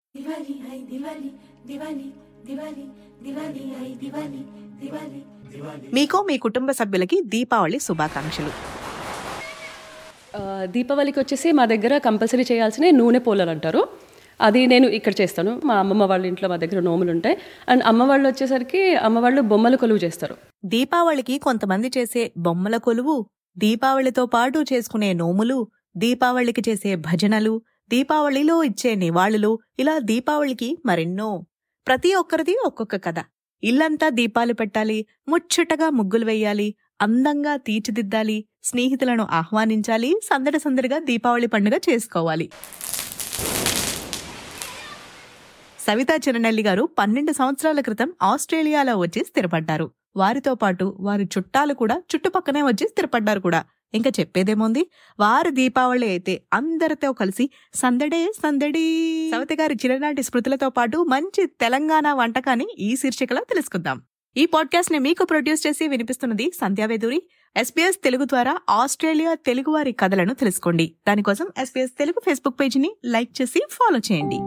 दिवाली आई दिवाली दिवाली दिवाली दिवाली आई दिवाली दिवाली మీకు మీ కుటుంబ సభ్యులకి దీపావళి శుభాకాంక్షలు ఆ, దీపావళికి వచ్చేసి మా దగ్గర కంపల్సరీ చేయాల్సిన నూనె పోలలు అంటారు అది నేను ఇక్కడ చేస్తాను మా అమ్మమ్మ వాళ్ళ ఇంట్లో మా దగ్గర నోములు ఉంటాయి అండ్ అమ్మ వాళ్ళు వచ్చేసరికి అమ్మ వాళ్ళు బొమ్మలు కొలువు చేస్తారు దీపావళికి కొంతమంది చేసే బొమ్మల కొలువు దీపావళితో పాటు చేసుకునే నోములు దీపావళికి చేసే భజనలు దీపావళిలో ఇచ్చే నివాళులు ఇలా దీపావళికి మరెన్నో ప్రతి ఒక్కరిది ఒక్కొక్క కథ ఇల్లంతా దీపాలు పెట్టాలి ముచ్చటగా ముగ్గులు వెయ్యాలి అందంగా తీర్చిదిద్దాలి స్నేహితులను ఆహ్వానించాలి సందడి సందడిగా దీపావళి పండుగ చేసుకోవాలి సవితా చిరనల్లి గారు పన్నెండు సంవత్సరాల క్రితం ఆస్ట్రేలియాలో వచ్చి స్థిరపడ్డారు వారితో పాటు వారి చుట్టాలు కూడా చుట్టుపక్కనే వచ్చి స్థిరపడ్డారు కూడా ఇంకా చెప్పేదేముంది వారి దీపావళి అయితే అందరితో కలిసి సందడే సందడి సవిత గారి చిరనాటి స్మృతులతో పాటు మంచి తెలంగాణ వంటకాన్ని ఈ శీర్షికలో తెలుసుకుందాం ఈ పాడ్కాస్ట్ ని మీకు ప్రొడ్యూస్ చేసి వినిపిస్తున్నది సంధ్యావేదూరి ఎస్పీఎస్ తెలుగు ద్వారా ఆస్ట్రేలియా తెలుగు వారి కథలను తెలుసుకోండి దానికోసం ఎస్పీఎస్ తెలుగు ఫేస్బుక్ పేజీని లైక్ చేసి ఫాలో చేయండి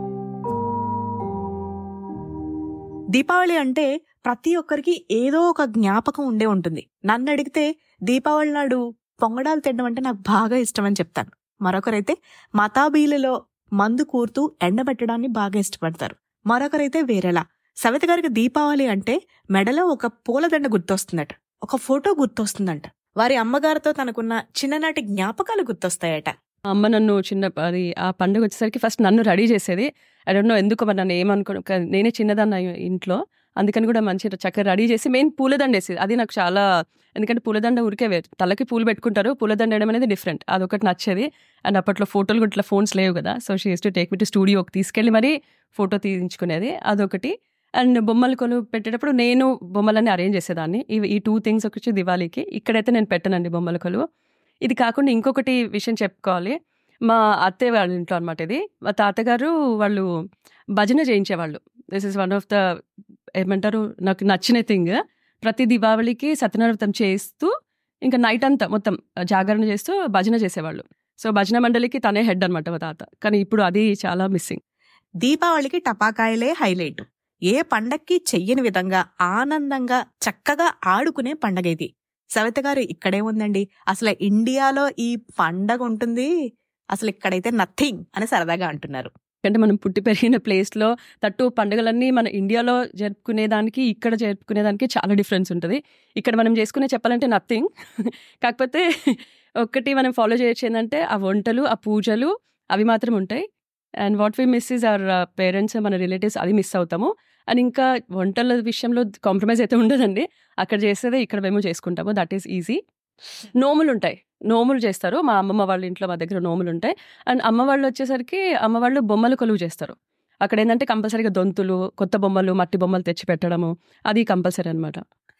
దీపావళి అంటే ప్రతి ఒక్కరికి ఏదో ఒక జ్ఞాపకం ఉండే ఉంటుంది నన్ను అడిగితే దీపావళి నాడు పొంగడాలు తినడం అంటే నాకు బాగా ఇష్టం అని చెప్తాను మరొకరైతే మతాబీలలో మందు కూర్తూ ఎండబెట్టడాన్ని బాగా ఇష్టపడతారు మరొకరైతే వేరేలా సవిత గారికి దీపావళి అంటే మెడలో ఒక పూలదండ గుర్తొస్తుందట ఒక ఫోటో గుర్తొస్తుందంట వారి అమ్మగారితో తనకున్న చిన్ననాటి జ్ఞాపకాలు గుర్తొస్తాయట మా అమ్మ నన్ను చిన్న అది ఆ పండుగ వచ్చేసరికి ఫస్ట్ నన్ను రెడీ చేసేది ఐ డోంట్ నో ఎందుకు మరి నన్ను ఏమనుకో క- నేనే చిన్నదాన్న ఇంట్లో అందుకని కూడా మంచి చక్కగా రెడీ చేసి మెయిన్ పూలదండ వేసేది అది నాకు చాలా ఎందుకంటే పూలదండ ఊరికే వేరు తలకి పూలు పెట్టుకుంటారు పూలదండ వేయడం అనేది డిఫరెంట్ అదొకటి నచ్చేది అండ్ అప్పట్లో ఫోటోలు కూడా ఇట్లా ఫోన్స్ లేవు కదా so she to take me to స్టూడియోకి తీసుకెళ్ళి మరీ ఫోటో తీయించుకునేది అదొకటి అండ్ బొమ్మలు కొలు పెట్టేటప్పుడు నేను బొమ్మలన్నీ అరేంజ్ చేసేదాన్ని ఇవి ఈ టూ థింగ్స్ వచ్చి దివాళీకి ఇక్కడైతే నేను పెట్టనండి బొమ్మల కొలువు ఇది కాకుండా ఇంకొకటి విషయం చెప్పుకోవాలి మా అత్తయ్య వాళ్ళ ఇంట్లో అనమాట ఇది మా తాతగారు వాళ్ళు భజన చేయించేవాళ్ళు this is one of the ఏమంటారు నాకు నచ్చిన థింగ్ ప్రతి దీపావళికి సత్యనారాయణ చేస్తూ ఇంకా నైట్ అంతా మొత్తం జాగరణ చేస్తూ భజన చేసేవాళ్ళు సో భజన మండలికి తనే హెడ్ అనమాట మా తాత కానీ ఇప్పుడు అది చాలా మిస్సింగ్ దీపావళికి టపాకాయలే హైలైట్ ఏ పండక్కి చెయ్యని విధంగా ఆనందంగా చక్కగా ఆడుకునే పండగ ఇది సవిత గారు ఇక్కడే ఉందండి అసలు ఇండియాలో ఈ పండగ ఉంటుంది అసలు ఇక్కడైతే నథింగ్ అని సరదాగా అంటున్నారు అంటే మనం పుట్టి పెరిగిన ప్లేస్లో తట్టు పండుగలన్నీ మన ఇండియాలో జరుపుకునేదానికి ఇక్కడ జరుపుకునేదానికి చాలా డిఫరెన్స్ ఉంటుంది ఇక్కడ మనం చేసుకునే చెప్పాలంటే నథింగ్ కాకపోతే ఒక్కటి మనం ఫాలో చేయొచ్చు ఏంటంటే ఆ వంటలు ఆ పూజలు అవి మాత్రం ఉంటాయి and what we miss is our parents మన రిలేటివ్స్ అది మిస్ అవుతాము అండ్ ఇంకా వంటల విషయంలో కాంప్రమైజ్ అయితే ఉండదండి అక్కడ చేసేదే ఇక్కడ మేము చేసుకుంటాము దట్ ఈస్ ఈజీ నోములు ఉంటాయి నోములు చేస్తారు మా అమ్మమ్మ వాళ్ళ ఇంట్లో మా దగ్గర నోములు ఉంటాయి అండ్ అమ్మ వాళ్ళు వచ్చేసరికి అమ్మ వాళ్ళు బొమ్మలు కొలువు చేస్తారు అక్కడ ఏంటంటే కంపల్సరీగా దొంతులు కొత్త బొమ్మలు మట్టి బొమ్మలు తెచ్చి పెట్టడము అది కంపల్సరీ అనమాట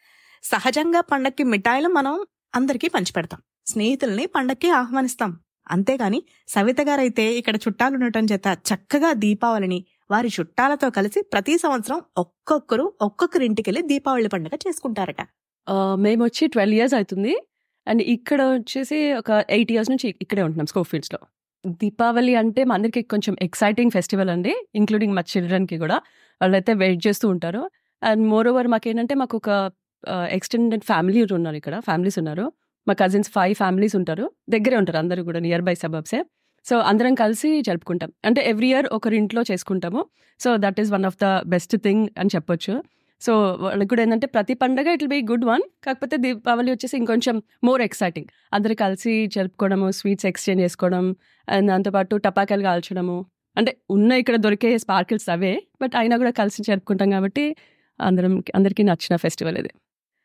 సహజంగా పండక్కి మిఠాయిలు మనం అందరికీ పంచిపెడతాం స్నేహితుల్ని పండక్కి ఆహ్వానిస్తాం అంతేగాని సవిత గారైతే ఇక్కడ చుట్టాలు ఉండటం చేత చక్కగా దీపావళిని వారి చుట్టాలతో కలిసి ప్రతి సంవత్సరం ఒక్కొక్కరు ఒక్కొక్కరింటికెళ్ళి దీపావళి పండుగ చేసుకుంటారట మేము వచ్చి ట్వెల్వ్ ఇయర్స్ అవుతుంది అండ్ ఇక్కడ వచ్చేసి ఒక ఎయిట్ ఇయర్స్ నుంచి ఇక్కడే ఉంటున్నాం స్కోఫీల్డ్స్లో దీపావళి అంటే మా అందరికి కొంచెం ఎక్సైటింగ్ ఫెస్టివల్ అండి ఇంక్లూడింగ్ మా చిల్డ్రన్కి కూడా వాళ్ళైతే వెయిట్ చేస్తూ ఉంటారు అండ్ మోర్ ఓవర్ మాకేంటంటే మాకు ఒక ఎక్స్టెండెడ్ ఫ్యామిలీ ఉన్నారు ఇక్కడ ఫ్యామిలీస్ ఉన్నారు మా కజిన్స్ ఫైవ్ ఫ్యామిలీస్ ఉంటారు దగ్గరే ఉంటారు అందరూ కూడా నియర్ బై సబబ్సే సో అందరం కలిసి జరుపుకుంటాం అంటే ఎవ్రీ ఇయర్ ఒకరి ఇంట్లో చేసుకుంటాము so that is one of the best thing అని చెప్పొచ్చు సో వాళ్ళకి కూడా ఏంటంటే ప్రతి పండగ ఇట్ బి గుడ్ వన్ కాకపోతే దీపావళి వచ్చేసి ఇంకొంచెం మోర్ ఎక్సైటింగ్ అందరు కలిసి జరుపుకోవడము స్వీట్స్ ఎక్స్చేంజ్ చేసుకోవడం అండ్ దాంతోపాటు టపాకాయలు కాల్చడము అంటే ఉన్న ఇక్కడ దొరికే స్పార్కిల్స్ అవే బట్ అయినా కూడా కలిసి జరుపుకుంటాం కాబట్టి అందరం అందరికీ నచ్చిన ఫెస్టివల్ ఇది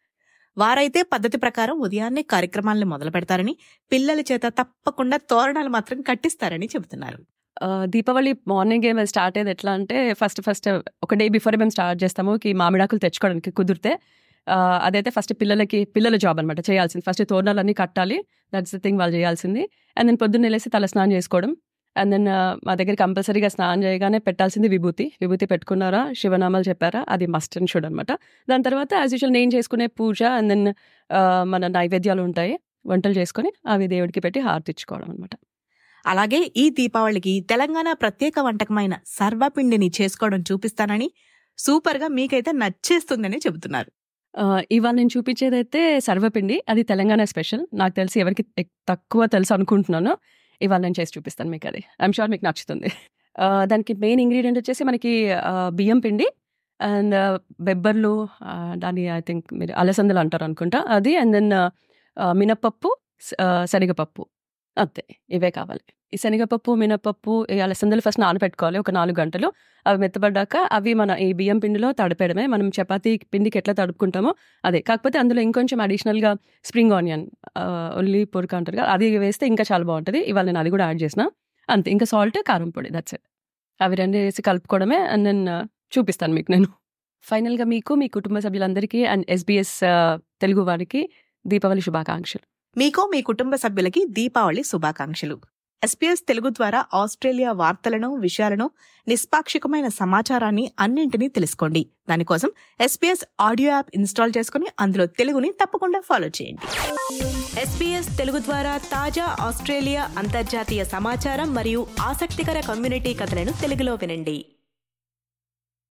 వారైతే పద్ధతి ప్రకారం ఉదయాన్నే కార్యక్రమాలను మొదలు పెడతారని పిల్లల చేత తప్పకుండా తోరణాలు మాత్రం కట్టిస్తారని చెబుతున్నారు ఆ, దీపావళి మార్నింగ్ మేము స్టార్ట్ అయ్యేది ఎట్లా అంటే ఫస్ట్ ఫస్ట్ ఒక డే బిఫోర్ మేము స్టార్ట్ చేస్తాము కి మామిడాకులు తెచ్చుకోవడానికి కుదిరితే ఆ, అదైతే ఫస్ట్ పిల్లలకి పిల్లల జాబ్ అనమాట చేయాల్సింది ఫస్ట్ తోరణాలు అన్నీ కట్టాలి దట్స్ ద థింగ్ వాళ్ళు చేయాల్సింది అండ్ దెన్ పొద్దున్న లేసి తల స్నానం చేసుకోవడం అండ్ దెన్ మా దగ్గర కంపల్సరీగా స్నానం చేయగానే పెట్టాల్సింది విభూతి విభూతి పెట్టుకున్నారా శివనామాలు చెప్పారా అది మస్ట్ అండ్ షుడ్ అనమాట దాని తర్వాత యాజ్ యూజువల్ నేను చేసుకునే పూజ అండ్ దెన్ మన నైవేద్యాలు ఉంటాయి వంటలు చేసుకొని అవి దేవుడికి పెట్టి హారతి ఇచ్చుకోవడం అనమాట అలాగే ఈ దీపావళికి తెలంగాణ ప్రత్యేక వంటకమైన సర్వపిండిని చేసుకోవడం చూపిస్తానని సూపర్ గా మీకైతే నచ్చేస్తుందని చెబుతున్నారు ఆ, ఇవాళ నేను చూపించేదైతే సర్వపిండి అది తెలంగాణ స్పెషల్ నాకు తెలిసి ఎవరికి ఎక్- తక్కువ తెలుసు అనుకుంటున్నాను ఇవాళ నేను చేసి చూపిస్తాను మీకు అది ఐఎమ్ షూర్ మీకు నచ్చుతుంది ఆ, దానికి మెయిన్ ఇంగ్రీడియంట్ వచ్చేసి మనకి ఆ, బియ్యం పిండి అండ్ బెబ్బర్లు ఆ, దాన్ని ఐ థింక్ మీరు అలసందలు అంటారు అనుకుంటా అది అండ్ దెన్ మినప్పప్పు స- ఆ, శనగపప్పు అంతే ఇవే కావాలి ఈ శనగపప్పు మినపప్పు ఈ అలసందలు ఫస్ట్ నానబెట్టుకోవాలి ఒక నాలుగు గంటలు అవి మెత్తబడ్డాక అవి మన ఈ బియ్యం పిండిలో తడపడమే మనం చపాతీ పిండికి ఎట్లా తడుపుకుంటామో అదే కాకపోతే అందులో ఇంకొంచెం అడిషనల్గా స్ప్రింగ్ ఆనియన్ ఉల్లి పొరక అంటారు కదా అది వేస్తే ఇంకా చాలా బాగుంటుంది ఇవాళ నేను అది కూడా యాడ్ చేసిన అంతే ఇంకా సాల్ట్ కారం పొడి దట్స్ ఇట్ అవి రెండు వేసి కలుపుకోవడమే అండ్ నేను చూపిస్తాను మీకు నేను ఫైనల్గా మీకు మీ కుటుంబ సభ్యులందరికీ అండ్ ఎస్బీఎస్ తెలుగు వారికి దీపావళి శుభాకాంక్షలు మీకు మీ కుటుంబ సభ్యులకి దీపావళి శుభాకాంక్షలు ఎస్పీఎస్ తెలుగు ద్వారా ఆస్ట్రేలియా వార్తలను విషయాలను నిష్పాక్షికమైన సమాచారాన్ని అన్నింటినీ తెలుసుకోండి దానికోసం ఎస్పీఎస్ ఆడియో యాప్ ఇన్స్టాల్ చేసుకుని అందులో తెలుగుని తప్పకుండా ఫాలో చేయండి ఎస్పీఎస్ తెలుగు ద్వారా తాజా ఆస్ట్రేలియా అంతర్జాతీయ సమాచారం మరియు ఆసక్తికర కమ్యూనిటీ కథలను తెలుగులో వినండి